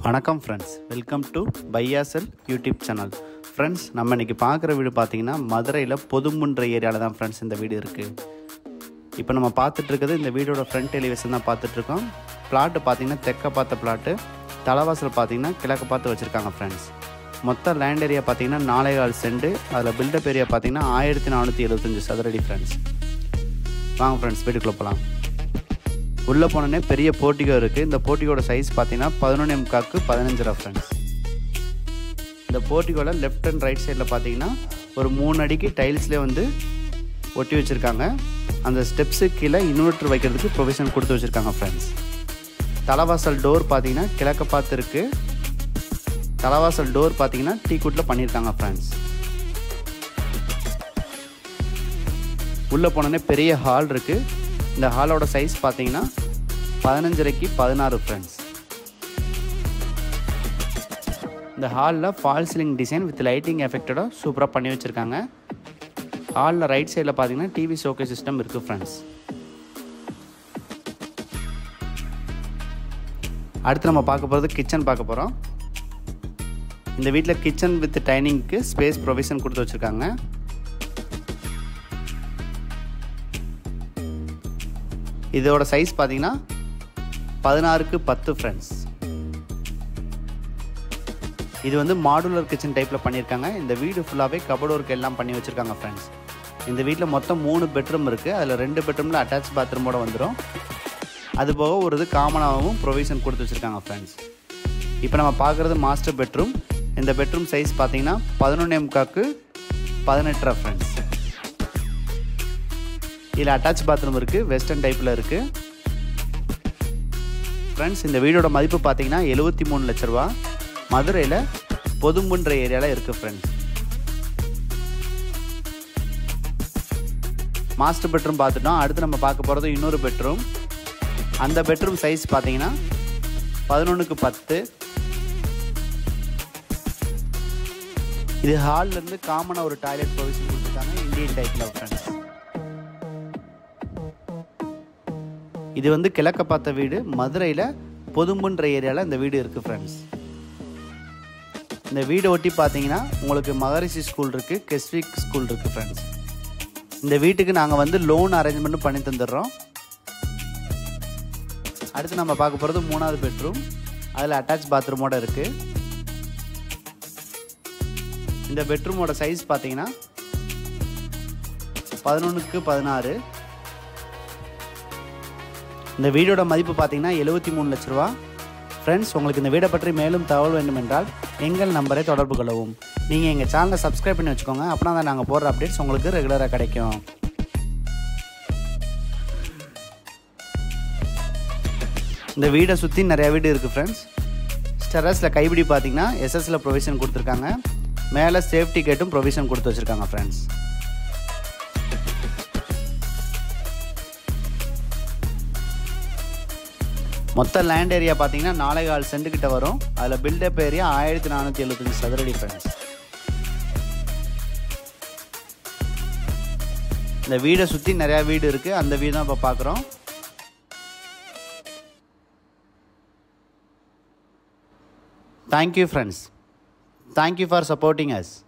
வணக்கம் friends welcome to பையாசல் YouTube channel friends நம்ம இன்றைக்கி பார்க்குற வீடு பார்த்தீங்கன்னா மதுரையில் பொதுமுன்ற ஏரியாவில் தான் ஃப்ரெண்ட்ஸ் இந்த வீடு இருக்குது இப்போ நம்ம பார்த்துட்டு இருக்கிறது இந்த வீடோட ஃப்ரண்ட் எலிவேஷன் தான் பார்த்துட்ருக்கோம் பிளாட்டு பார்த்தீங்கன்னா தெற்க பார்த்த பிளாட்டு தலைவாசல் பார்த்தீங்கன்னா கிழக்கு பார்த்து வச்சுருக்காங்க ஃப்ரெண்ட்ஸ் மொத்த லேண்ட் ஏரியா பார்த்தீங்கன்னா நாலே கால் சென்ட் அதில் பில்டப் ஏரியா பார்த்தீங்கன்னா ஆயிரத்தி நானூற்றி எழுபத்தஞ்சு சதுரடி ஃப்ரெண்ட்ஸ் வாங்க ஃப்ரெண்ட்ஸ் வீட்டுக்குள்ளே போகலாம் உள்ளே போனோடனே பெரிய போர்ட்டிகோ இருக்குது இந்த போர்ட்டிகோட சைஸ் பார்த்தீங்கன்னா பதினொன்று எம்காக்கு பதினஞ்சு ரெஃபரன்ஸ் இந்த போர்ட்டிகோவில் லெஃப்ட் அண்ட் ரைட் சைடில் பார்த்தீங்கன்னா ஒரு மூணு அடிக்கு டைல்ஸ்லேயே வந்து ஒட்டி வச்சுருக்காங்க அந்த ஸ்டெப்ஸு கீழே இன்வெர்ட்டர் வைக்கிறதுக்கு ப்ரொவிஷன் கொடுத்து வச்சுருக்காங்க ஃப்ரெண்ட்ஸ் தலைவாசல் டோர் பார்த்தீங்கன்னா கிழக்க பார்த்து இருக்குது தலைவாசல் டோர் பார்த்தீங்கன்னா டீ குட்டில் பண்ணியிருக்காங்க ஃப்ரெண்ட்ஸ் உள்ளே போனோடனே பெரிய ஹால் இருக்குது இந்த ஹாலோட சைஸ் பார்த்தீங்கன்னா பதினஞ்சரைக்கு பதினாறு ஃப்ரெண்ட்ஸ் இந்த ஹாலில் fall ceiling design with lighting எஃபெக்டோட சூப்பராக பண்ணி வச்சுருக்காங்க ஹாலில் ரைட் சைடில் பார்த்தீங்கன்னா டிவி ஷோகே சிஸ்டம் இருக்குது ஃப்ரெண்ட்ஸ் அடுத்து நம்ம பார்க்க போகிறது கிச்சன் பார்க்க போகிறோம் இந்த வீட்டில் கிச்சன் வித் டைனிங்க்கு ஸ்பேஸ் ப்ரொவிஷன் கொடுத்து வச்சுருக்காங்க இதோட சைஸ் பார்த்தீங்கன்னா பதினாறுக்கு பத்து ஃப்ரெண்ட்ஸ் இது வந்து மாடுலர் கிச்சன் டைப்பில் பண்ணியிருக்காங்க இந்த வீடு ஃபுல்லாகவே கபோர்ட் ஒர்க் எல்லாம் பண்ணி வச்சுருக்காங்க ஃப்ரெண்ட்ஸ் இந்த வீட்டில் மொத்தம் மூணு பெட்ரூம் இருக்குது அதில் ரெண்டு பெட்ரூமில் அட்டாச் பாத்ரூமோட வந்துடும் அது போக ஒரு இது காமனாகவும் ப்ரொவிஷன் கொடுத்து வச்சுருக்காங்க ஃப்ரெண்ட்ஸ் இப்போ நம்ம பார்க்குறது மாஸ்டர் பெட்ரூம் இந்த பெட்ரூம் சைஸ் பார்த்தீங்கன்னா பதினொன்று எம்காக்கு பதினெட்டரை ஃப்ரெண்ட்ஸ் இதில் அட்டாச் பாத்ரூம் இருக்குது வெஸ்டர்ன் டைப்பில் இருக்குது ஃப்ரெண்ட்ஸ் இந்த வீடோட மதிப்பு பார்த்தீங்கன்னா எழுபத்தி மூணு லட்ச ரூபா மதுரையில் பொதும்புன்ற ஏரியாவில் இருக்குது ஃப்ரெண்ட்ஸ் மாஸ்டர் பெட்ரூம் பார்த்துட்டோம் அடுத்து நம்ம பார்க்க போகிறது இன்னொரு பெட்ரூம் அந்த பெட்ரூம் சைஸ் பார்த்தீங்கன்னா பதினொன்றுக்கு பத்து இது ஹால்லேருந்து காமனாக ஒரு டாய்லெட் ப்ரொவிஷன் கொடுத்துருக்காங்க இந்தியன் டைப்பில் ஃப்ரெண்ட்ஸ் இது வந்து கிழக்க பார்த்த வீடு மதுரையில் பொதும்புன்ற ஏரியாவில் இந்த வீடு இருக்குது ஃப்ரெண்ட்ஸ் இந்த வீடை ஒட்டி பார்த்தீங்கன்னா உங்களுக்கு மகரிஷி ஸ்கூல் இருக்குது கெஸ்விக் ஸ்கூல் இருக்குது ஃப்ரெண்ட்ஸ் இந்த வீட்டுக்கு நாங்கள் வந்து லோன் அரேஞ்ச்மெண்ட் பண்ணி தந்துடுறோம் அடுத்து நம்ம பார்க்க போகிறது மூணாவது பெட்ரூம் அதில் அட்டாச் பாத்ரூமோட இருக்குது இந்த பெட்ரூமோட சைஸ் பார்த்தீங்கன்னா பதினொன்றுக்கு பதினாறு இந்த வீடோட மதிப்பு பார்த்தீங்கன்னா எழுபத்தி மூணு லட்ச ரூபா ஃப்ரெண்ட்ஸ் உங்களுக்கு இந்த வீடை பற்றி மேலும் தகவல் வேண்டுமென்றால் எங்கள் நம்பரை தொடர்பு கொள்ளவும் நீங்கள் எங்கள் சேனலை சப்ஸ்கிரைப் பண்ணி வச்சுக்கோங்க அப்படின்னா தான் நாங்கள் போடுற அப்டேட்ஸ் உங்களுக்கு ரெகுலராக கிடைக்கும் இந்த வீடை சுற்றி நிறையா வீடு இருக்குது ஃப்ரெண்ட்ஸ் ஸ்டெரஸில் கைப்பிடி பார்த்தீங்கன்னா எஸ்எஸ்ல ப்ரொவிஷன் கொடுத்துருக்காங்க மேலே சேஃப்டி கேட்டும் ப்ரொவிஷன் கொடுத்து வச்சுருக்காங்க ஃப்ரெண்ட்ஸ் மொத்த லேண்ட் ஏரியா பார்த்தீங்கன்னா நாலே கால் சென்ட் கிட்ட வரும் அதில் பில்டப் ஏரியா ஆயிரத்தி நானூற்றி எழுபத்தஞ்சு சதுரடி ஃப்ரெண்ட்ஸ் இந்த வீடை சுற்றி நிறையா வீடு இருக்குது அந்த வீடு தான் இப்போ பார்க்குறோம் thank you friends thank you for supporting as